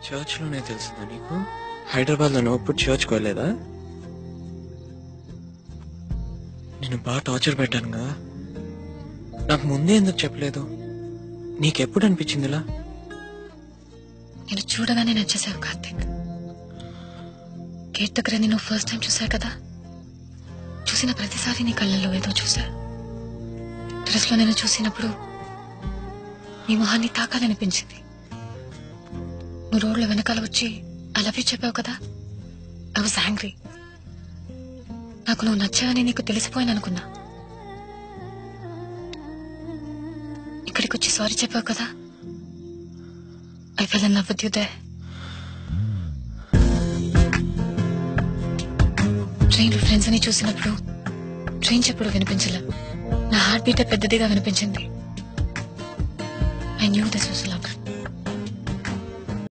church లోనే తెలుస్తుందా నీకు హైదరాబాద్ లో నువ్వు ఎప్పుడు చర్చ్ కోలేదా నేను బాగా టార్చర్ పెట్టాను కదా నాకు ముందే ఎందుకు చెప్పలేదు నీకెప్పుడు అనిపించింది ఇలా నేను చూడగానే నచ్చేసావు కార్తిక్ గేట్ దగ్గర నేను ఫస్ట్ టైం చూసా కదా చూసిన ప్రతిసారి నీ కళ్ళల్లో ఏదో చూసా డ్రెస్ లో నేను చూసినప్పుడు నీ మొహాన్ని తాకాలనిపించింది నువ్వు రోడ్ల వెనకాల వచ్చి ఐ లవ్ యూ చెప్పావు కదా ఐ వాజ్ యాంగ్రీ నాకు నువ్వు నచ్చావని నీకు తెలిసిపోయాను అనుకున్నా ఇక్కడికి వచ్చి సారీ చెప్పావు కదా I fell in love with you they train friends అని చూసినప్పుడు ట్రైన్ చెప్పుడు వినిపించలే నా హార్ట్ బీట్ పెద్దదిగా వినిపించింది I knew this was love